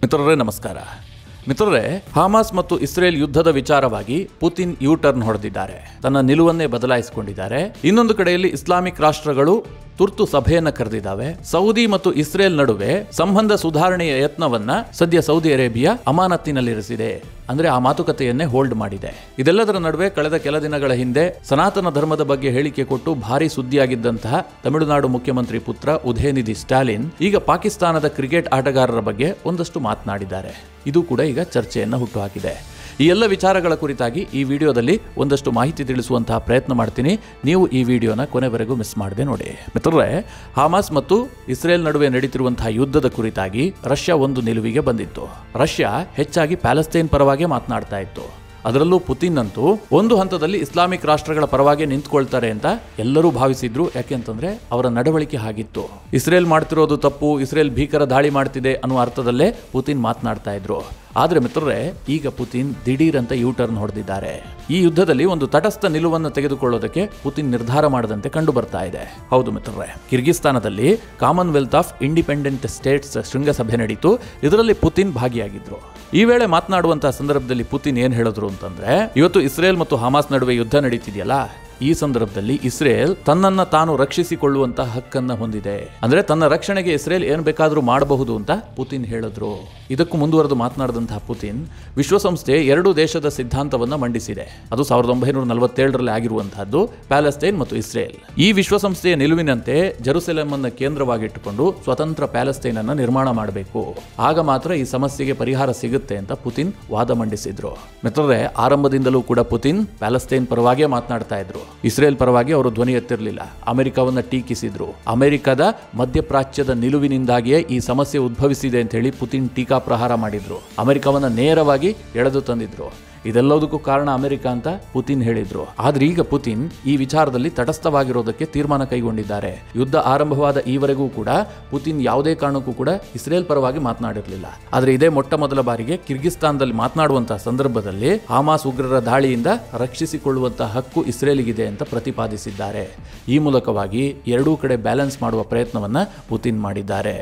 ಮಿತ್ರರೇ ನಮಸ್ಕಾರ ಮಿತ್ರರೇ ಹಾಮಾಸ್ ಮತ್ತು ಇಸ್ರೇಲ್ ಯುದ್ಧದ ವಿಚಾರವಾಗಿ ಪುತಿನ್ ಯೂ ಟರ್ನ್ ಹೊಡೆದಿದ್ದಾರೆ ತನ್ನ ನಿಲುವನ್ನೇ ಬದಲಾಯಿಸಿಕೊಂಡಿದ್ದಾರೆ ಇನ್ನೊಂದು ಕಡೆಯಲ್ಲಿ ಇಸ್ಲಾಮಿಕ್ ರಾಷ್ಟ್ರಗಳು ತುರ್ತು ಸಭೆಯನ್ನ ಕರೆದಿದ್ದಾವೆ ಸೌದಿ ಮತ್ತು ಇಸ್ರೇಲ್ ನಡುವೆ ಸಂಬಂಧ ಸುಧಾರಣೆಯ ಯತ್ನವನ್ನ ಸದ್ಯ ಸೌದಿ ಅರೇಬಿಯಾ ಅಮಾನತ್ತಿನಲ್ಲಿರಿಸಿದೆ ಅಂದ್ರೆ ಆ ಮಾತುಕತೆಯನ್ನೇ ಹೋಲ್ಡ್ ಮಾಡಿದೆ ಇದೆಲ್ಲದರ ನಡುವೆ ಕಳೆದ ಕೆಲ ದಿನಗಳ ಹಿಂದೆ ಸನಾತನ ಧರ್ಮದ ಬಗ್ಗೆ ಹೇಳಿಕೆ ಕೊಟ್ಟು ಭಾರಿ ಸುದ್ದಿಯಾಗಿದ್ದಂತಹ ತಮಿಳುನಾಡು ಮುಖ್ಯಮಂತ್ರಿ ಪುತ್ರ ಉದಯನಿಧಿ ಸ್ಟಾಲಿನ್ ಈಗ ಪಾಕಿಸ್ತಾನದ ಕ್ರಿಕೆಟ್ ಆಟಗಾರರ ಬಗ್ಗೆ ಒಂದಷ್ಟು ಮಾತನಾಡಿದ್ದಾರೆ ಇದು ಕೂಡ ಈಗ ಚರ್ಚೆಯನ್ನ ಹುಟ್ಟುಹಾಕಿದೆ ಈ ಎಲ್ಲ ವಿಚಾರಗಳ ಕುರಿತಾಗಿ ಈ ವಿಡಿಯೋದಲ್ಲಿ ಒಂದಷ್ಟು ಮಾಹಿತಿ ತಿಳಿಸುವಂತಹ ಪ್ರಯತ್ನ ಮಾಡ್ತೀನಿ ನೀವು ಈ ವಿಡಿಯೋನ ಕೊನೆವರೆಗೂ ಮಿಸ್ ಮಾಡದೆ ನೋಡಿ ಮಿತ್ರರೇ ಹಾಮಾಸ್ ಮತ್ತು ಇಸ್ರೇಲ್ ನಡುವೆ ನಡೀತಿರುವಂತಹ ಯುದ್ಧದ ಕುರಿತಾಗಿ ರಷ್ಯಾ ಒಂದು ನಿಲುವಿಗೆ ಬಂದಿತ್ತು ರಷ್ಯಾ ಹೆಚ್ಚಾಗಿ ಪ್ಯಾಲೆಸ್ತೈನ್ ಪರವಾಗಿ ಮಾತನಾಡ್ತಾ ಇತ್ತು ಅದರಲ್ಲೂ ಪುತಿನ್ ಅಂತೂ ಒಂದು ಹಂತದಲ್ಲಿ ಇಸ್ಲಾಮಿಕ್ ರಾಷ್ಟ್ರಗಳ ಪರವಾಗಿ ನಿಂತ್ಕೊಳ್ತಾರೆ ಅಂತ ಎಲ್ಲರೂ ಭಾವಿಸಿದ್ರು ಯಾಕೆಂತಂದ್ರೆ ಅವರ ನಡವಳಿಕೆ ಹಾಗಿತ್ತು ಇಸ್ರೇಲ್ ಮಾಡ್ತಿರೋದು ತಪ್ಪು ಇಸ್ರೇಲ್ ಭೀಕರ ದಾಳಿ ಮಾಡ್ತಿದೆ ಅನ್ನುವ ಅರ್ಥದಲ್ಲೇ ಪುತಿನ್ ಮಾತನಾಡ್ತಾ ಇದ್ರು ಆದ್ರೆ ಮಿತ್ರರೇ ಈಗ ಪುತಿನ್ ದಿಢೀರ್ ಅಂತ ಯೂ ಟರ್ನ್ ಹೊಡೆದಿದ್ದಾರೆ ಈ ಯುದ್ಧದಲ್ಲಿ ಒಂದು ತಟಸ್ಥ ನಿಲುವನ್ನು ತೆಗೆದುಕೊಳ್ಳೋದಕ್ಕೆ ಪುತಿನ್ ನಿರ್ಧಾರ ಮಾಡದಂತೆ ಕಂಡು ಬರ್ತಾ ಇದೆ ಹೌದು ಮಿತ್ರರೇ ಕಿರ್ಗಿಸ್ತಾನದಲ್ಲಿ ಕಾಮನ್ವೆಲ್ತ್ ಆಫ್ ಇಂಡಿಪೆಂಡೆಂಟ್ ಸ್ಟೇಟ್ಸ್ ಶೃಂಗಸಭೆ ನಡೀತು ಇದರಲ್ಲಿ ಪುತಿನ್ ಭಾಗಿಯಾಗಿದ್ರು ಈ ವೇಳೆ ಮಾತನಾಡುವಂತಹ ಸಂದರ್ಭದಲ್ಲಿ ಪುತಿನ್ ಏನ್ ಹೇಳಿದ್ರು ಅಂತಂದ್ರೆ ಇವತ್ತು ಇಸ್ರೇಲ್ ಮತ್ತು ಹಮಾಸ್ ನಡುವೆ ಯುದ್ಧ ನಡೀತಿದೆಯಲ್ಲ ಈ ಸಂದರ್ಭದಲ್ಲಿ ಇಸ್ರೇಲ್ ತನ್ನನ್ನ ತಾನು ರಕ್ಷಿಸಿಕೊಳ್ಳುವಂತಹ ಹಕ್ಕನ್ನ ಹೊಂದಿದೆ ಅಂದ್ರೆ ತನ್ನ ರಕ್ಷಣೆಗೆ ಇಸ್ರೇಲ್ ಏನ್ ಬೇಕಾದ್ರೂ ಮಾಡಬಹುದು ಅಂತ ಪುತಿನ್ ಹೇಳಿದ್ರು ಇದಕ್ಕೂ ಮುಂದುವರೆದು ಮಾತನಾಡಿದಂತಹ ಪುತಿನ್ ವಿಶ್ವಸಂಸ್ಥೆ ಎರಡು ದೇಶದ ಸಿದ್ಧಾಂತವನ್ನ ಮಂಡಿಸಿದೆ ಅದು ಸಾವಿರದ ಒಂಬೈನೂರ ನಲವತ್ತೇಳರಲ್ಲಿ ಆಗಿರುವಂತಹದ್ದು ಪ್ಯಾಲೆಸ್ತೈನ್ ಮತ್ತು ಇಸ್ರೇಲ್ ಈ ವಿಶ್ವಸಂಸ್ಥೆಯ ನಿಲುವಿನಂತೆ ಜೆರುಸೆಲೆಂ ಅನ್ನ ಕೇಂದ್ರವಾಗಿಟ್ಟುಕೊಂಡು ಸ್ವತಂತ್ರ ಪ್ಯಾಲೆಸ್ತೈನ್ ಅನ್ನ ನಿರ್ಮಾಣ ಮಾಡಬೇಕು ಆಗ ಮಾತ್ರ ಈ ಸಮಸ್ಯೆಗೆ ಪರಿಹಾರ ಸಿಗುತ್ತೆ ಅಂತ ಪುತಿನ್ ವಾದ ಮಂಡಿಸಿದ್ರು ಮಿತ್ರರೇ ಆರಂಭದಿಂದಲೂ ಕೂಡ ಪುತಿನ್ ಪ್ಯಾಲೆಸ್ತೈನ್ ಪರವಾಗಿಯೇ ಮಾತನಾಡ್ತಾ ಇದ್ರು ಇಸ್ರೇಲ್ ಪರವಾಗಿ ಅವರು ಧ್ವನಿ ಎತ್ತಿರಲಿಲ್ಲ ಅಮೆರಿಕವನ್ನ ಟೀಕಿಸಿದ್ರು ಅಮೆರಿಕದ ಮಧ್ಯಪ್ರಾಚ್ಯದ ನಿಲುವಿನಿಂದಾಗಿಯೇ ಈ ಸಮಸ್ಯೆ ಉದ್ಭವಿಸಿದೆ ಅಂತ ಹೇಳಿ ಪುತಿನ್ ಟೀಕಾ ಪ್ರಹಾರ ಮಾಡಿದ್ರು ಅಮೆರಿಕವನ್ನ ನೇರವಾಗಿ ಎಳೆದು ತಂದಿದ್ರು ಇದೆಲ್ಲದಕ್ಕೂ ಕಾರಣ ಅಮೆರಿಕ ಅಂತ ಪುತಿನ್ ಹೇಳಿದ್ರು ಆದ್ರೆ ಈಗ ಪುತಿನ್ ಈ ವಿಚಾರದಲ್ಲಿ ತಟಸ್ಥವಾಗಿರೋದಕ್ಕೆ ತೀರ್ಮಾನ ಕೈಗೊಂಡಿದ್ದಾರೆ ಯುದ್ಧ ಆರಂಭವಾದ ಈವರೆಗೂ ಕೂಡ ಪುತಿನ್ ಯಾವುದೇ ಕಾರಣಕ್ಕೂ ಕೂಡ ಇಸ್ರೇಲ್ ಪರವಾಗಿ ಮಾತನಾಡಿರಲಿಲ್ಲ ಆದ್ರೆ ಇದೇ ಮೊಟ್ಟ ಮೊದಲ ಬಾರಿಗೆ ಕಿರ್ಗಿಸ್ತಾನದಲ್ಲಿ ಮಾತನಾಡುವಂತಹ ಸಂದರ್ಭದಲ್ಲಿ ಹಾಮಾಸ್ ಉಗ್ರರ ದಾಳಿಯಿಂದ ರಕ್ಷಿಸಿಕೊಳ್ಳುವಂತಹ ಹಕ್ಕು ಇಸ್ರೇಲಿಗಿದೆ ಅಂತ ಪ್ರತಿಪಾದಿಸಿದ್ದಾರೆ ಈ ಮೂಲಕವಾಗಿ ಎರಡೂ ಕಡೆ ಬ್ಯಾಲೆನ್ಸ್ ಮಾಡುವ ಪ್ರಯತ್ನವನ್ನ ಪುತಿನ್ ಮಾಡಿದ್ದಾರೆ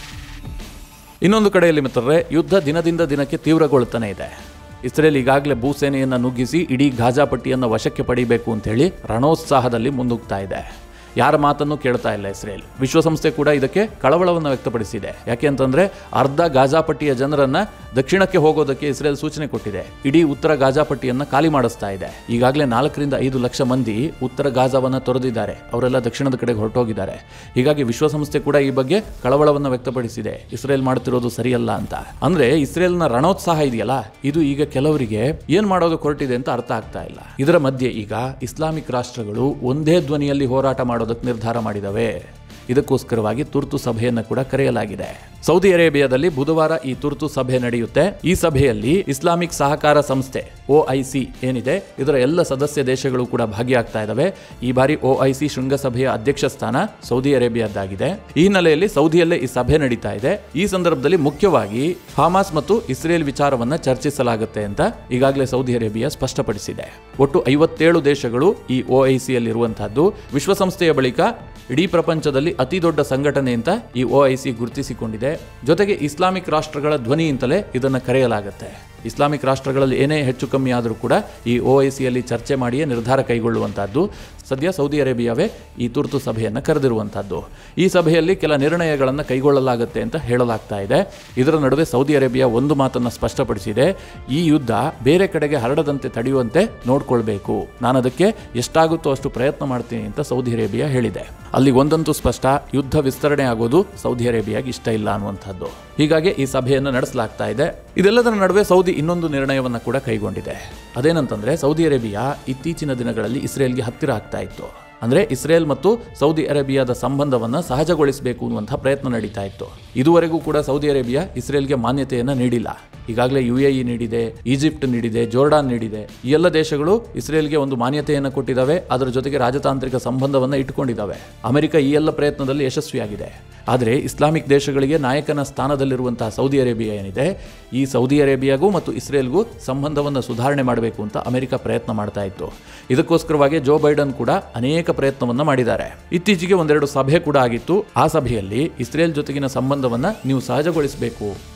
ಇನ್ನೊಂದು ಕಡೆಯಲ್ಲಿ ಮಿತ್ರರೇ ಯುದ್ಧ ದಿನದಿಂದ ದಿನಕ್ಕೆ ತೀವ್ರಗೊಳ್ತಾನೆ ಇದೆ ಇಸ್ರೇಲ್ ಈಗಾಗಲೇ ಭೂಸೇನೆಯನ್ನು ನುಗ್ಗಿಸಿ ಇಡೀ ಗಾಜಾ ಪಟ್ಟಿಯನ್ನು ವಶಕ್ಕೆ ಪಡಿಬೇಕು ಅಂತ ಹೇಳಿ ರಣೋತ್ಸಾಹದಲ್ಲಿ ಮುಂದೂಗ್ತಾ ಇದೆ ಯಾರ ಮಾತನ್ನು ಕೇಳ್ತಾ ಇಲ್ಲ ಇಸ್ರೇಲ್ ವಿಶ್ವಸಂಸ್ಥೆ ಕೂಡ ಇದಕ್ಕೆ ಕಳವಳವನ್ನು ವ್ಯಕ್ತಪಡಿಸಿದೆ ಯಾಕೆ ಅಂತಂದ್ರೆ ಅರ್ಧ ಗಾಜಾಪಟ್ಟಿಯ ಜನರನ್ನ ದಕ್ಷಿಣಕ್ಕೆ ಹೋಗೋದಕ್ಕೆ ಇಸ್ರೇಲ್ ಸೂಚನೆ ಕೊಟ್ಟಿದೆ ಇಡೀ ಉತ್ತರ ಗಾಜಾಪಟ್ಟಿಯನ್ನ ಖಾಲಿ ಮಾಡಿಸ್ತಾ ಇದೆ ಈಗಾಗಲೇ ನಾಲ್ಕರಿಂದ ಐದು ಲಕ್ಷ ಮಂದಿ ಉತ್ತರ ಗಾಜಾವನ್ನ ತೊರೆದಿದ್ದಾರೆ ಅವರೆಲ್ಲ ದಕ್ಷಿಣದ ಕಡೆಗೆ ಹೊರಟೋಗಿದ್ದಾರೆ ಹೀಗಾಗಿ ವಿಶ್ವಸಂಸ್ಥೆ ಕೂಡ ಈ ಬಗ್ಗೆ ಕಳವಳವನ್ನು ವ್ಯಕ್ತಪಡಿಸಿದೆ ಇಸ್ರೇಲ್ ಮಾಡ್ತಿರೋದು ಸರಿಯಲ್ಲ ಅಂತ ಅಂದ್ರೆ ಇಸ್ರೇಲ್ನ ರಣೋತ್ಸಾಹ ಇದೆಯಲ್ಲ ಇದು ಈಗ ಕೆಲವರಿಗೆ ಏನ್ ಮಾಡೋದು ಹೊರಟಿದೆ ಅಂತ ಅರ್ಥ ಆಗ್ತಾ ಇಲ್ಲ ಇದರ ಮಧ್ಯೆ ಈಗ ಇಸ್ಲಾಮಿಕ್ ರಾಷ್ಟ್ರಗಳು ಒಂದೇ ಧ್ವನಿಯಲ್ಲಿ ಹೋರಾಟ ಮಾಡೋದಕ್ಕೆ ನಿರ್ಧಾರ ಮಾಡಿದವೆ ಇದಕ್ಕೋಸ್ಕರವಾಗಿ ತುರ್ತು ಸಭೆಯನ್ನು ಕೂಡ ಕರೆಯಲಾಗಿದೆ ಸೌದಿ ಅರೇಬಿಯಾದಲ್ಲಿ ಬುಧವಾರ ಈ ತುರ್ತು ಸಭೆ ನಡೆಯುತ್ತೆ ಈ ಸಭೆಯಲ್ಲಿ ಇಸ್ಲಾಮಿಕ್ ಸಹಕಾರ ಸಂಸ್ಥೆ ಒಐಸಿ ಏನಿದೆ ಇದರ ಎಲ್ಲ ಸದಸ್ಯ ದೇಶಗಳು ಕೂಡ ಭಾಗಿಯಾಗ್ತಾ ಇದ್ದಾವೆ ಈ ಬಾರಿ ಒಐಸಿ ಶೃಂಗಸಭೆಯ ಅಧ್ಯಕ್ಷ ಸ್ಥಾನ ಸೌದಿ ಅರೇಬಿಯಾದ್ದಾಗಿದೆ ಈ ಹಿನ್ನೆಲೆಯಲ್ಲಿ ಸೌದಿಯಲ್ಲೇ ಈ ಸಭೆ ನಡೀತಾ ಇದೆ ಈ ಸಂದರ್ಭದಲ್ಲಿ ಮುಖ್ಯವಾಗಿ ಹಾಮಾಸ್ ಮತ್ತು ಇಸ್ರೇಲ್ ವಿಚಾರವನ್ನ ಚರ್ಚಿಸಲಾಗುತ್ತೆ ಅಂತ ಈಗಾಗಲೇ ಸೌದಿ ಅರೇಬಿಯಾ ಸ್ಪಷ್ಟಪಡಿಸಿದೆ ಒಟ್ಟು ಐವತ್ತೇಳು ದೇಶಗಳು ಈ ಒಐಸಿಯಲ್ಲಿರುವಂತಹದ್ದು ವಿಶ್ವಸಂಸ್ಥೆಯ ಬಳಿಕ ಇಡೀ ಪ್ರಪಂಚದಲ್ಲಿ ಅತಿ ದೊಡ್ಡ ಸಂಘಟನೆ ಅಂತ ಈ ಒಐಸಿ ಗುರುತಿಸಿಕೊಂಡಿದೆ ಜೊತೆಗೆ ಇಸ್ಲಾಮಿಕ್ ರಾಷ್ಟ್ರಗಳ ಧ್ವನಿಯಿಂದಲೇ ಇದನ್ನು ಕರೆಯಲಾಗುತ್ತೆ ಇಸ್ಲಾಮಿಕ್ ರಾಷ್ಟ್ರಗಳಲ್ಲಿ ಏನೇ ಹೆಚ್ಚು ಕಮ್ಮಿ ಆದರೂ ಕೂಡ ಈ ಒಐಸಿಯಲ್ಲಿ ಚರ್ಚೆ ಮಾಡಿಯೇ ನಿರ್ಧಾರ ಕೈಗೊಳ್ಳುವಂತಹದ್ದು ಸದ್ಯ ಸೌದಿ ಅರೇಬಿಯಾವೇ ಈ ತುರ್ತು ಸಭೆಯನ್ನು ಕರೆದಿರುವಂತಹದ್ದು ಈ ಸಭೆಯಲ್ಲಿ ಕೆಲ ನಿರ್ಣಯಗಳನ್ನು ಕೈಗೊಳ್ಳಲಾಗುತ್ತೆ ಅಂತ ಹೇಳಲಾಗ್ತಾ ಇದೆ ಇದರ ನಡುವೆ ಸೌದಿ ಅರೇಬಿಯಾ ಒಂದು ಮಾತನ್ನು ಸ್ಪಷ್ಟಪಡಿಸಿದೆ ಈ ಯುದ್ಧ ಬೇರೆ ಕಡೆಗೆ ಹರಡದಂತೆ ತಡೆಯುವಂತೆ ನೋಡ್ಕೊಳ್ಬೇಕು ನಾನು ಅದಕ್ಕೆ ಎಷ್ಟಾಗುತ್ತೋ ಅಷ್ಟು ಪ್ರಯತ್ನ ಮಾಡ್ತೀನಿ ಅಂತ ಸೌದಿ ಅರೇಬಿಯಾ ಹೇಳಿದೆ ಅಲ್ಲಿ ಒಂದಂತೂ ಸ್ಪಷ್ಟ ಯುದ್ಧ ವಿಸ್ತರಣೆ ಆಗೋದು ಸೌದಿ ಅರೇಬಿಯಾಗೆ ಇಷ್ಟ ಇಲ್ಲ ಅನ್ನುವಂಥದ್ದು ಹೀಗಾಗಿ ಈ ಸಭೆಯನ್ನು ನಡೆಸಲಾಗ್ತಾ ಇದೆ ಇದೆಲ್ಲದರ ನಡುವೆ ಸೌದಿ ಇನ್ನೊಂದು ನಿರ್ಣಯವನ್ನು ಕೂಡ ಕೈಗೊಂಡಿದೆ ಅದೇನಂತಂದ್ರೆ ಸೌದಿ ಅರೇಬಿಯಾ ಇತ್ತೀಚಿನ ದಿನಗಳಲ್ಲಿ ಇಸ್ರೇಲ್ಗೆ ಹತ್ತಿರ ಆಗ್ತಾ ಇತ್ತು ಅಂದ್ರೆ ಇಸ್ರೇಲ್ ಮತ್ತು ಸೌದಿ ಅರೇಬಿಯಾದ ಸಂಬಂಧವನ್ನ ಸಹಜಗೊಳಿಸಬೇಕು ಅನ್ನುವಂತಹ ಪ್ರಯತ್ನ ನಡೀತಾ ಇತ್ತು ಇದುವರೆಗೂ ಕೂಡ ಸೌದಿ ಅರೇಬಿಯಾ ಇಸ್ರೇಲ್ಗೆ ಮಾನ್ಯತೆಯನ್ನ ನೀಡಿಲ್ಲ ಈಗಾಗಲೇ ಯು ಎ ಇ ನೀಡಿದೆ ಈಜಿಪ್ಟ್ ನೀಡಿದೆ ಜೋರ್ಡಾನ್ ನೀಡಿದೆ ಈ ಎಲ್ಲ ದೇಶಗಳು ಇಸ್ರೇಲ್ಗೆ ಒಂದು ಮಾನ್ಯತೆಯನ್ನು ಕೊಟ್ಟಿದ್ದಾವೆ ಅದರ ಜೊತೆಗೆ ರಾಜತಾಂತ್ರಿಕ ಸಂಬಂಧವನ್ನು ಇಟ್ಟುಕೊಂಡಿದ್ದಾವೆ ಅಮೆರಿಕ ಈ ಎಲ್ಲ ಪ್ರಯತ್ನದಲ್ಲಿ ಯಶಸ್ವಿಯಾಗಿದೆ ಆದರೆ ಇಸ್ಲಾಮಿಕ್ ದೇಶಗಳಿಗೆ ನಾಯಕನ ಸ್ಥಾನದಲ್ಲಿರುವಂತಹ ಸೌದಿ ಅರೇಬಿಯಾ ಏನಿದೆ ಈ ಸೌದಿ ಅರೇಬಿಯಾಗೂ ಮತ್ತು ಇಸ್ರೇಲ್ಗೂ ಸಂಬಂಧವನ್ನು ಸುಧಾರಣೆ ಮಾಡಬೇಕು ಅಂತ ಅಮೆರಿಕ ಪ್ರಯತ್ನ ಮಾಡ್ತಾ ಇತ್ತು ಇದಕ್ಕೋಸ್ಕರವಾಗಿ ಜೋ ಬೈಡನ್ ಕೂಡ ಅನೇಕ ಪ್ರಯತ್ನವನ್ನ ಮಾಡಿದ್ದಾರೆ ಇತ್ತೀಚೆಗೆ ಒಂದೆರಡು ಸಭೆ ಕೂಡ ಆಗಿತ್ತು ಆ ಸಭೆಯಲ್ಲಿ ಇಸ್ರೇಲ್ ಜೊತೆಗಿನ ಸಂಬಂಧವನ್ನ ನೀವು ಸಹಜಗೊಳಿಸಬೇಕು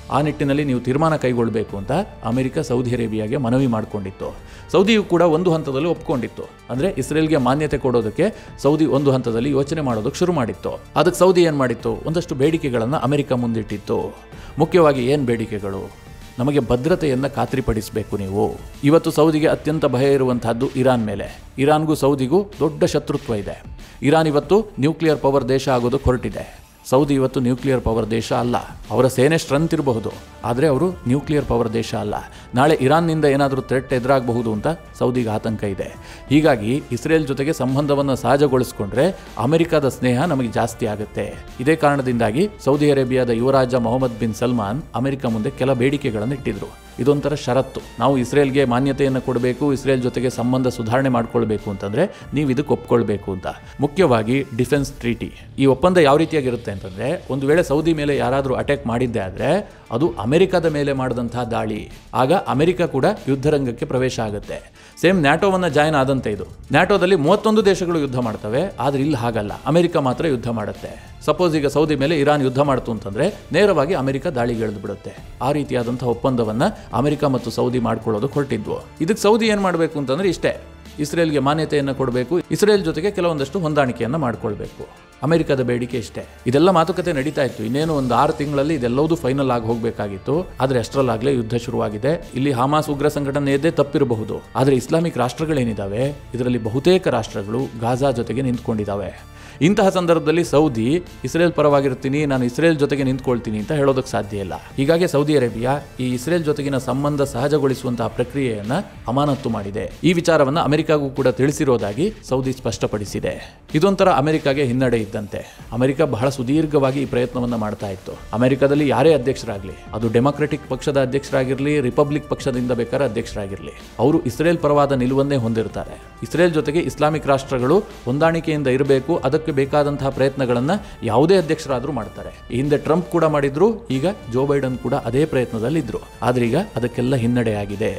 ಆ ನಿಟ್ಟಿನಲ್ಲಿ ನೀವು ತೀರ್ಮಾನ ಕೈಗೊಳ್ಳಬೇಕು ಅಂತ ಅಮೆರಿಕ ಸೌದಿ ಅರೇಬಿಯಾಗೆ ಮನವಿ ಮಾಡಿಕೊಂಡಿತ್ತು ಸೌದಿಯು ಕೂಡ ಒಂದು ಹಂತದಲ್ಲಿ ಒಪ್ಕೊಂಡಿತ್ತು ಅಂದರೆ ಇಸ್ರೇಲ್ಗೆ ಮಾನ್ಯತೆ ಕೊಡೋದಕ್ಕೆ ಸೌದಿ ಒಂದು ಹಂತದಲ್ಲಿ ಯೋಚನೆ ಮಾಡೋದಕ್ಕೆ ಶುರು ಮಾಡಿತ್ತು ಅದಕ್ಕೆ ಸೌದಿ ಏನು ಮಾಡಿತ್ತು ಒಂದಷ್ಟು ಬೇಡಿಕೆಗಳನ್ನು ಅಮೆರಿಕ ಮುಂದಿಟ್ಟಿತ್ತು ಮುಖ್ಯವಾಗಿ ಏನು ಬೇಡಿಕೆಗಳು ನಮಗೆ ಭದ್ರತೆಯನ್ನು ಖಾತ್ರಿಪಡಿಸಬೇಕು ನೀವು ಇವತ್ತು ಸೌದಿಗೆ ಅತ್ಯಂತ ಭಯ ಇರುವಂತಹದ್ದು ಇರಾನ್ ಮೇಲೆ ಇರಾನ್ಗೂ ಸೌದಿಗೂ ದೊಡ್ಡ ಶತ್ರುತ್ವ ಇದೆ ಇರಾನ್ ಇವತ್ತು ನ್ಯೂಕ್ಲಿಯರ್ ಪವರ್ ದೇಶ ಆಗೋದಕ್ಕೆ ಹೊರಟಿದೆ ಸೌದಿ ಇವತ್ತು ನ್ಯೂಕ್ಲಿಯರ್ ಪವರ್ ದೇಶ ಅಲ್ಲ ಅವರ ಸೇನೆ ಸ್ಟ್ರೆಂತ್ ಇರಬಹುದು ಆದರೆ ಅವರು ನ್ಯೂಕ್ಲಿಯರ್ ಪವರ್ ದೇಶ ಅಲ್ಲ ನಾಳೆ ಇರಾನ್ನಿಂದ ಏನಾದರೂ ಥ್ರೆಟ್ ಎದುರಾಗಬಹುದು ಅಂತ ಸೌದಿಗೆ ಆತಂಕ ಇದೆ ಹೀಗಾಗಿ ಇಸ್ರೇಲ್ ಜೊತೆಗೆ ಸಂಬಂಧವನ್ನು ಸಹಜಗೊಳಿಸ್ಕೊಂಡ್ರೆ ಅಮೆರಿಕದ ಸ್ನೇಹ ನಮಗೆ ಜಾಸ್ತಿ ಆಗುತ್ತೆ ಇದೇ ಕಾರಣದಿಂದಾಗಿ ಸೌದಿ ಅರೇಬಿಯಾದ ಯುವರಾಜ ಮೊಹಮ್ಮದ್ ಬಿನ್ ಸಲ್ಮಾನ್ ಅಮೆರಿಕ ಮುಂದೆ ಕೆಲ ಬೇಡಿಕೆಗಳನ್ನು ಇಟ್ಟಿದ್ರು ಇದೊಂಥರ ಷರತ್ತು ನಾವು ಇಸ್ರೇಲ್ಗೆ ಮಾನ್ಯತೆಯನ್ನು ಕೊಡಬೇಕು ಇಸ್ರೇಲ್ ಜೊತೆಗೆ ಸಂಬಂಧ ಸುಧಾರಣೆ ಮಾಡ್ಕೊಳ್ಬೇಕು ಅಂತಂದ್ರೆ ನೀವು ಇದಕ್ಕೆ ಒಪ್ಕೊಳ್ಬೇಕು ಅಂತ ಮುಖ್ಯವಾಗಿ ಡಿಫೆನ್ಸ್ ಟ್ರೀಟಿ ಈ ಒಪ್ಪಂದ ಯಾವ ರೀತಿಯಾಗಿರುತ್ತೆ ಅಂತಂದ್ರೆ ಒಂದು ವೇಳೆ ಸೌದಿ ಮೇಲೆ ಯಾರಾದರೂ ಅಟ್ಯಾಕ್ ಮಾಡಿದ್ದೆ ಆದರೆ ಅದು ಅಮೆರಿಕದ ಮೇಲೆ ಮಾಡಿದಂತಹ ದಾಳಿ ಆಗ ಅಮೆರಿಕ ಕೂಡ ಯುದ್ಧರಂಗಕ್ಕೆ ಪ್ರವೇಶ ಆಗುತ್ತೆ ಸೇಮ್ ನ್ಯಾಟೋವನ್ನು ಜಾಯ್ನ್ ಆದಂತೆ ಇದು ನ್ಯಾಟೋದಲ್ಲಿ ಮೂವತ್ತೊಂದು ದೇಶಗಳು ಯುದ್ಧ ಮಾಡ್ತವೆ ಆದರೆ ಇಲ್ಲಿ ಹಾಗಲ್ಲ ಅಮೆರಿಕ ಮಾತ್ರ ಯುದ್ಧ ಮಾಡುತ್ತೆ ಸಪೋಸ್ ಈಗ ಸೌದಿ ಮೇಲೆ ಇರಾನ್ ಯುದ್ಧ ಮಾಡ್ತು ಅಂತಂದ್ರೆ ನೇರವಾಗಿ ಅಮೆರಿಕ ದಾಳಿಗೆ ಇಳಿದು ಬಿಡುತ್ತೆ ಆ ರೀತಿಯಾದಂತಹ ಒಪ್ಪಂದವನ್ನ ಅಮೆರಿಕ ಮತ್ತು ಸೌದಿ ಮಾಡ್ಕೊಳ್ಳೋದಕ್ಕೆ ಹೊರಟಿದ್ವು ಇದಕ್ಕೆ ಸೌದಿ ಏನು ಮಾಡಬೇಕು ಅಂತಂದ್ರೆ ಇಷ್ಟೇ ಇಸ್ರೇಲ್ಗೆ ಮಾನ್ಯತೆಯನ್ನು ಕೊಡಬೇಕು ಇಸ್ರೇಲ್ ಜೊತೆಗೆ ಕೆಲವೊಂದಷ್ಟು ಹೊಂದಾಣಿಕೆಯನ್ನು ಮಾಡ್ಕೊಳ್ಬೇಕು ಅಮೆರಿಕದ ಬೇಡಿಕೆ ಇಷ್ಟೇ ಇದೆಲ್ಲ ಮಾತುಕತೆ ನಡೀತಾ ಇತ್ತು ಇನ್ನೇನು ಒಂದು ಆರು ತಿಂಗಳಲ್ಲಿ ಇದೆಲ್ಲವೂ ಫೈನಲ್ ಆಗಿ ಹೋಗಬೇಕಾಗಿತ್ತು ಆದರೆ ಅಷ್ಟರಲ್ಲಾಗಲೇ ಯುದ್ಧ ಶುರುವಾಗಿದೆ ಇಲ್ಲಿ ಹಮಾಸ್ ಉಗ್ರ ಸಂಘಟನೆಯದೇ ತಪ್ಪಿರಬಹುದು ಆದರೆ ಇಸ್ಲಾಮಿಕ್ ರಾಷ್ಟ್ರಗಳೇನಿದ್ದಾವೆ ಇದರಲ್ಲಿ ಬಹುತೇಕ ರಾಷ್ಟ್ರಗಳು ಗಾಜಾ ಜೊತೆಗೆ ನಿಂತ್ಕೊಂಡಿದ್ದಾವೆ ಇಂತಹ ಸಂದರ್ಭದಲ್ಲಿ ಸೌದಿ ಇಸ್ರೇಲ್ ಪರವಾಗಿರ್ತೀನಿ ನಾನು ಇಸ್ರೇಲ್ ಜೊತೆಗೆ ನಿಂತ್ಕೊಳ್ತೀನಿ ಅಂತ ಹೇಳೋದಕ್ಕೆ ಸಾಧ್ಯ ಇಲ್ಲ ಹೀಗಾಗಿ ಸೌದಿ ಅರೇಬಿಯಾ ಈ ಇಸ್ರೇಲ್ ಜೊತೆಗಿನ ಸಂಬಂಧ ಸಹಜಗೊಳಿಸುವಂತಹ ಪ್ರಕ್ರಿಯೆಯನ್ನ ಅಮಾನತ್ತು ಮಾಡಿದೆ ಈ ವಿಚಾರವನ್ನ ಅಮೆರಿಕಾಗೂ ಕೂಡ ತಿಳಿಸಿರೋದಾಗಿ ಸೌದಿ ಸ್ಪಷ್ಟಪಡಿಸಿದೆ ಇದೊಂಥರ ಅಮೆರಿಕಾಗೆ ಹಿನ್ನಡೆ ಇದ್ದಂತೆ ಅಮೆರಿಕ ಬಹಳ ಸುದೀರ್ಘವಾಗಿ ಈ ಪ್ರಯತ್ನವನ್ನ ಮಾಡ್ತಾ ಇತ್ತು ಅಮೆರಿಕದಲ್ಲಿ ಯಾರೇ ಅಧ್ಯಕ್ಷರಾಗಲಿ ಅದು ಡೆಮಾಕ್ರೆಟಿಕ್ ಪಕ್ಷದ ಅಧ್ಯಕ್ಷರಾಗಿರಲಿ ರಿಪಬ್ಲಿಕ್ ಪಕ್ಷದಿಂದ ಬೇಕಾದ್ರೆ ಅಧ್ಯಕ್ಷರಾಗಿರಲಿ ಅವರು ಇಸ್ರೇಲ್ ಪರವಾದ ನಿಲುವನ್ನೇ ಹೊಂದಿರ್ತಾರೆ ಇಸ್ರೇಲ್ ಜೊತೆಗೆ ಇಸ್ಲಾಮಿಕ್ ರಾಷ್ಟ್ರಗಳು ಹೊಂದಾಣಿಕೆಯಿಂದ ಇರಬೇಕು ಅದಕ್ಕೆ ಬೇಕಾದಂತಹ ಪ್ರಯತ್ನಗಳನ್ನು ಯಾವುದೇ ಅಧ್ಯಕ್ಷರಾದರೂ ಮಾಡ್ತಾರೆ ಈ ಹಿಂದೆ ಟ್ರಂಪ್ ಕೂಡ ಮಾಡಿದ್ರು ಈಗ ಜೋ ಬೈಡನ್ ಕೂಡ ಅದೇ ಪ್ರಯತ್ನದಲ್ಲಿದ್ದರು ಆದ್ರೆ ಈಗ ಅದಕ್ಕೆಲ್ಲ ಹಿನ್ನಡೆಯಾಗಿದೆ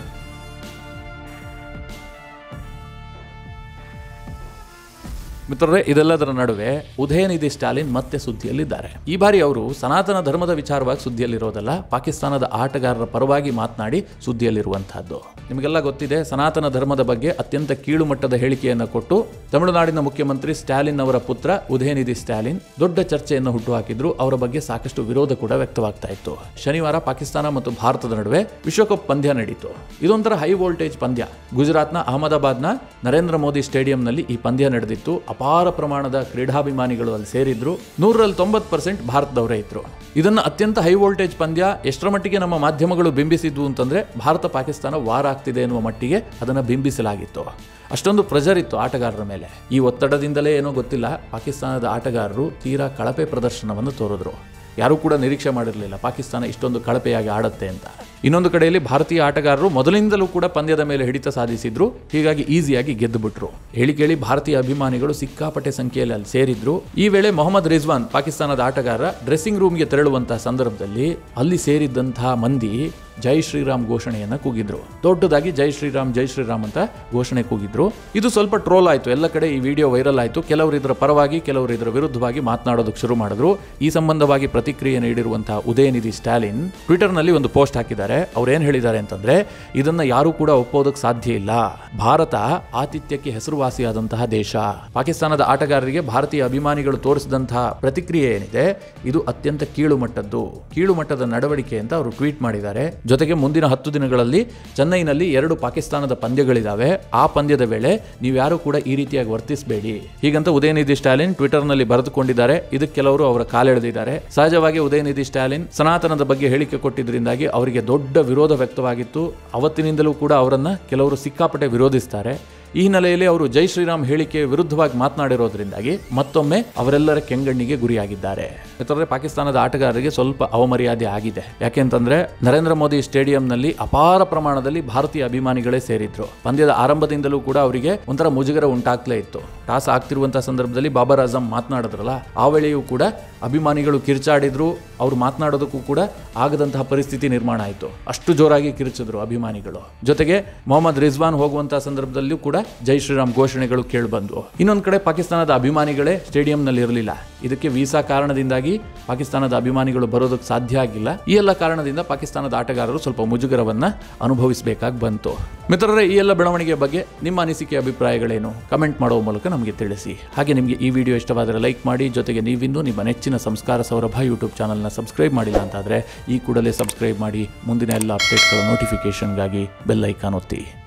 ಮಿತ್ರರೇ ಇದೆಲ್ಲದರ ನಡುವೆ ಉದಯನಿಧಿ ಸ್ಟಾಲಿನ್ ಮತ್ತೆ ಸುದ್ದಿಯಲ್ಲಿದ್ದಾರೆ ಈ ಬಾರಿ ಅವರು ಸನಾತನ ಧರ್ಮದ ವಿಚಾರವಾಗಿ ಸುದ್ದಿಯಲ್ಲಿರೋದಲ್ಲ ಪಾಕಿಸ್ತಾನದ ಆಟಗಾರರ ಪರವಾಗಿ ಮಾತನಾಡಿ ಸುದ್ದಿಯಲ್ಲಿರುವಂತಹದ್ದು ನಿಮಗೆಲ್ಲ ಗೊತ್ತಿದೆ ಸನಾತನ ಧರ್ಮದ ಬಗ್ಗೆ ಅತ್ಯಂತ ಕೀಳು ಮಟ್ಟದ ಹೇಳಿಕೆಯನ್ನು ಕೊಟ್ಟು ತಮಿಳುನಾಡಿನ ಮುಖ್ಯಮಂತ್ರಿ ಸ್ಟಾಲಿನ್ ಅವರ ಪುತ್ರ ಉದಯನಿಧಿ ಸ್ಟಾಲಿನ್ ದೊಡ್ಡ ಚರ್ಚೆಯನ್ನು ಹುಟ್ಟುಹಾಕಿದ್ರು ಅವರ ಬಗ್ಗೆ ಸಾಕಷ್ಟು ವಿರೋಧ ಕೂಡ ವ್ಯಕ್ತವಾಗ್ತಾ ಇತ್ತು ಶನಿವಾರ ಪಾಕಿಸ್ತಾನ ಮತ್ತು ಭಾರತದ ನಡುವೆ ವಿಶ್ವಕಪ್ ಪಂದ್ಯ ನಡೀತು ಇದೊಂಥರ ಹೈ ವೋಲ್ಟೇಜ್ ಪಂದ್ಯ ಗುಜರಾತ್ನ ಅಹಮದಾಬಾದ್ನ ನರೇಂದ್ರ ಮೋದಿ ಸ್ಟೇಡಿಯಂನಲ್ಲಿ ಈ ಪಂದ್ಯ ನಡೆದಿತ್ತು ಅಪಾರ ಪ್ರಮಾಣದ ಕ್ರೀಡಾಭಿಮಾನಿಗಳು ಅಲ್ಲಿ ಸೇರಿದ್ರು ನೂರರಲ್ಲಿ ತೊಂಬತ್ತು ಪರ್ಸೆಂಟ್ ಭಾರತದವರೇ ಇದ್ರು ಇದನ್ನು ಅತ್ಯಂತ ಹೈ ವೋಲ್ಟೇಜ್ ಪಂದ್ಯ ಎಷ್ಟರ ಮಟ್ಟಿಗೆ ನಮ್ಮ ಮಾಧ್ಯಮಗಳು ಬಿಂಬಿಸಿದ್ವು ಅಂತಂದ್ರೆ ಭಾರತ ಪಾಕಿಸ್ತಾನ ವಾರ ಆಗ್ತಿದೆ ಎನ್ನುವ ಮಟ್ಟಿಗೆ ಅದನ್ನು ಬಿಂಬಿಸಲಾಗಿತ್ತು ಅಷ್ಟೊಂದು ಪ್ರೆಷರ್ ಇತ್ತು ಆಟಗಾರರ ಮೇಲೆ ಈ ಒತ್ತಡದಿಂದಲೇ ಏನೋ ಗೊತ್ತಿಲ್ಲ ಪಾಕಿಸ್ತಾನದ ಆಟಗಾರರು ತೀರಾ ಕಳಪೆ ಪ್ರದರ್ಶನವನ್ನು ತೋರಿದ್ರು ಯಾರೂ ಕೂಡ ನಿರೀಕ್ಷೆ ಮಾಡಿರಲಿಲ್ಲ ಪಾಕಿಸ್ತಾನ ಇಷ್ಟೊಂದು ಕಳಪೆಯಾಗಿ ಆಡುತ್ತೆ ಅಂತ ಇನ್ನೊಂದು ಕಡೆಯಲ್ಲಿ ಭಾರತೀಯ ಆಟಗಾರರು ಮೊದಲಿಂದಲೂ ಕೂಡ ಪಂದ್ಯದ ಮೇಲೆ ಹಿಡಿತ ಸಾಧಿಸಿದ್ರು ಹೀಗಾಗಿ ಈಸಿಯಾಗಿ ಗೆದ್ದು ಬಿಟ್ರು ಹೇಳಿ ಕೇಳಿ ಭಾರತೀಯ ಅಭಿಮಾನಿಗಳು ಸಿಕ್ಕಾಪಟ್ಟೆ ಸಂಖ್ಯೆಯಲ್ಲಿ ಅಲ್ಲಿ ಸೇರಿದ್ರು ಈ ವೇಳೆ ಮೊಹಮ್ಮದ್ ರಿಜ್ವಾನ್ ಪಾಕಿಸ್ತಾನದ ಆಟಗಾರ ಡ್ರೆಸ್ಸಿಂಗ್ ರೂಮ್ಗೆ ತೆರಳುವಂತಹ ಸಂದರ್ಭದಲ್ಲಿ ಅಲ್ಲಿ ಸೇರಿದ್ದಂತಹ ಮಂದಿ ಜೈ ಶ್ರೀರಾಮ್ ಘೋಷಣೆಯನ್ನ ಕೂಗಿದ್ರು ದೊಡ್ಡದಾಗಿ ಜೈ ಶ್ರೀರಾಮ್ ಜೈ ಶ್ರೀರಾಮ್ ಅಂತ ಘೋಷಣೆ ಕೂಗಿದ್ರು ಇದು ಸ್ವಲ್ಪ ಟ್ರೋಲ್ ಆಯ್ತು ಎಲ್ಲ ಕಡೆ ಈ ವಿಡಿಯೋ ವೈರಲ್ ಆಯ್ತು ಕೆಲವರು ಇದರ ಪರವಾಗಿ ಕೆಲವರು ಇದರ ವಿರುದ್ಧವಾಗಿ ಮಾತನಾಡೋದಕ್ಕೆ ಶುರು ಮಾಡಿದ್ರು ಈ ಸಂಬಂಧವಾಗಿ ಪ್ರತಿಕ್ರಿಯೆ ನೀಡಿರುವಂತಹ ಉದಯನಿಧಿ ಸ್ಟಾಲಿನ್ ಟ್ವಿಟರ್ನಲ್ಲಿ ಒಂದು ಪೋಸ್ಟ್ ಹಾಕಿದ್ದಾರೆ ಅವ್ರು ಏನ್ ಹೇಳಿದ್ದಾರೆ ಅಂತಂದ್ರೆ ಇದನ್ನ ಯಾರು ಕೂಡ ಒಪ್ಪೋದಕ್ಕೆ ಸಾಧ್ಯ ಇಲ್ಲ ಭಾರತ ಆತಿಥ್ಯಕ್ಕೆ ಹೆಸರುವಾಸಿಯಾದಂತಹ ದೇಶ ಪಾಕಿಸ್ತಾನದ ಆಟಗಾರರಿಗೆ ಭಾರತೀಯ ಅಭಿಮಾನಿಗಳು ತೋರಿಸಿದಂತಹ ಪ್ರತಿಕ್ರಿಯೆ ಏನಿದೆ ಇದು ಅತ್ಯಂತ ಕೀಳು ಮಟ್ಟದ್ದು ಕೀಳು ಮಟ್ಟದ ನಡವಳಿಕೆ ಅಂತ ಅವರು ಟ್ವೀಟ್ ಮಾಡಿದ್ದಾರೆ ಜೊತೆಗೆ ಮುಂದಿನ ಹತ್ತು ದಿನಗಳಲ್ಲಿ ಚೆನ್ನೈನಲ್ಲಿ ಎರಡು ಪಾಕಿಸ್ತಾನದ ಪಂದ್ಯಗಳಿದಾವೆ ಆ ಪಂದ್ಯದ ವೇಳೆ ನೀವ್ಯಾರು ಕೂಡ ಈ ರೀತಿಯಾಗಿ ವರ್ತಿಸಬೇಡಿ ಹೀಗಂತ ಉದಯನಿಧಿ ಸ್ಟಾಲಿನ್ ಟ್ವಿಟರ್ನಲ್ಲಿ ಬರೆದುಕೊಂಡಿದ್ದಾರೆ ಇದಕ್ಕೆ ಕೆಲವರು ಅವರ ಕಾಲೆಳೆದಿದ್ದಾರೆ ಸಹಜವಾಗಿ ಉದಯನಿಧಿ ಸ್ಟಾಲಿನ್ ಸನಾತನದ ಬಗ್ಗೆ ಹೇಳಿಕೆ ಕೊಟ್ಟಿದ್ದರಿಂದಾಗಿ ಅವರಿಗೆ ದೊಡ್ಡ ವಿರೋಧ ವ್ಯಕ್ತವಾಗಿತ್ತು ಅವತ್ತಿನಿಂದಲೂ ಕೂಡ ಅವರನ್ನ ಕೆಲವರು ಸಿಕ್ಕಾಪಟ್ಟೆ ವಿರೋಧಿಸ್ತಾರೆ ಈ ಹಿನ್ನೆಲೆಯಲ್ಲಿ ಅವರು ಜೈ ಶ್ರೀರಾಮ್ ಹೇಳಿಕೆ ವಿರುದ್ಧವಾಗಿ ಮಾತನಾಡಿರೋದ್ರಿಂದಾಗಿ ಮತ್ತೊಮ್ಮೆ ಅವರೆಲ್ಲರ ಕೆಂಗಣ್ಣಿಗೆ ಗುರಿಯಾಗಿದ್ದಾರೆ ಮಿತ್ರರೇ ಪಾಕಿಸ್ತಾನದ ಆಟಗಾರರಿಗೆ ಸ್ವಲ್ಪ ಅವಮರ್ಯಾದೆ ಆಗಿದೆ ಯಾಕೆಂತಂದ್ರೆ ನರೇಂದ್ರ ಮೋದಿ ಸ್ಟೇಡಿಯಂನಲ್ಲಿ ಅಪಾರ ಪ್ರಮಾಣದಲ್ಲಿ ಭಾರತೀಯ ಅಭಿಮಾನಿಗಳೇ ಸೇರಿದ್ರು ಪಂದ್ಯದ ಆರಂಭದಿಂದಲೂ ಕೂಡ ಅವರಿಗೆ ಒಂಥರ ಮುಜುಗರ ಉಂಟಾಗ್ಲೇ ಇತ್ತು ಟಾಸ್ ಆಗ್ತಿರುವಂತಹ ಸಂದರ್ಭದಲ್ಲಿ ಬಾಬರ್ ಆಜಮ್ ಮಾತನಾಡಿದ್ರಲ್ಲ ಆ ವೇಳೆಯೂ ಕೂಡ ಅಭಿಮಾನಿಗಳು ಕಿರ್ಚಾಡಿದ್ರು ಅವ್ರು ಮಾತನಾಡೋದಕ್ಕೂ ಕೂಡ ಆಗದಂತಹ ಪರಿಸ್ಥಿತಿ ನಿರ್ಮಾಣ ಆಯಿತು ಅಷ್ಟು ಜೋರಾಗಿ ಕಿರಿಚಿದ್ರು ಅಭಿಮಾನಿಗಳು ಜೊತೆಗೆ ಮೊಹಮ್ಮದ್ ರಿಜ್ವಾನ್ ಹೋಗುವಂತಹ ಸಂದರ್ಭದಲ್ಲಿಯೂ ಕೂಡ ಜೈ ಶ್ರೀರಾಮ್ ಘೋಷಣೆಗಳು ಕೇಳಿಬಂದ್ವು ಇನ್ನೊಂದು ಕಡೆ ಪಾಕಿಸ್ತಾನದ ಅಭಿಮಾನಿಗಳೇ ಸ್ಟೇಡಿಯಂನಲ್ಲಿ ಇರಲಿಲ್ಲ ಇದಕ್ಕೆ ವೀಸಾ ಕಾರಣದಿಂದಾಗಿ ಪಾಕಿಸ್ತಾನದ ಅಭಿಮಾನಿಗಳು ಬರೋದಕ್ಕೆ ಸಾಧ್ಯ ಆಗಿಲ್ಲ ಈ ಎಲ್ಲ ಕಾರಣದಿಂದ ಪಾಕಿಸ್ತಾನದ ಆಟಗಾರರು ಸ್ವಲ್ಪ ಮುಜುಗರವನ್ನ ಅನುಭವಿಸಬೇಕಾಗಿ ಬಂತು ಮಿತ್ರರೇ ಈ ಎಲ್ಲ ಬೆಳವಣಿಗೆ ಬಗ್ಗೆ ನಿಮ್ಮ ಅನಿಸಿಕೆ ಅಭಿಪ್ರಾಯಗಳೇನು ಕಮೆಂಟ್ ಮಾಡುವ ಮೂಲಕ ನಮಗೆ ತಿಳಿಸಿ ಹಾಗೆ ನಿಮಗೆ ಈ ವಿಡಿಯೋ ಇಷ್ಟವಾದರೆ ಲೈಕ್ ಮಾಡಿ ಜೊತೆಗೆ ನೀವಿನ್ನೂ ನಿಮ್ಮ ನೆಚ್ಚಿನ ಸಂಸ್ಕಾರ ಸೌರಭ ಯೂಟ್ಯೂಬ್ ಚಾನಲ್ನ ಸಬ್ಸ್ಕ್ರೈಬ್ ಮಾಡಿಲ್ಲ ಅಂತಾದರೆ ಈ ಕೂಡಲೇ ಸಬ್ಸ್ಕ್ರೈಬ್ ಮಾಡಿ ಮುಂದಿನ ಎಲ್ಲ ಅಪ್ಡೇಟ್ಗಳ ನೋಟಿಫಿಕೇಷನ್ಗಾಗಿ ಬೆಲ್ ಐಕಾನ್ ಒತ್ತಿ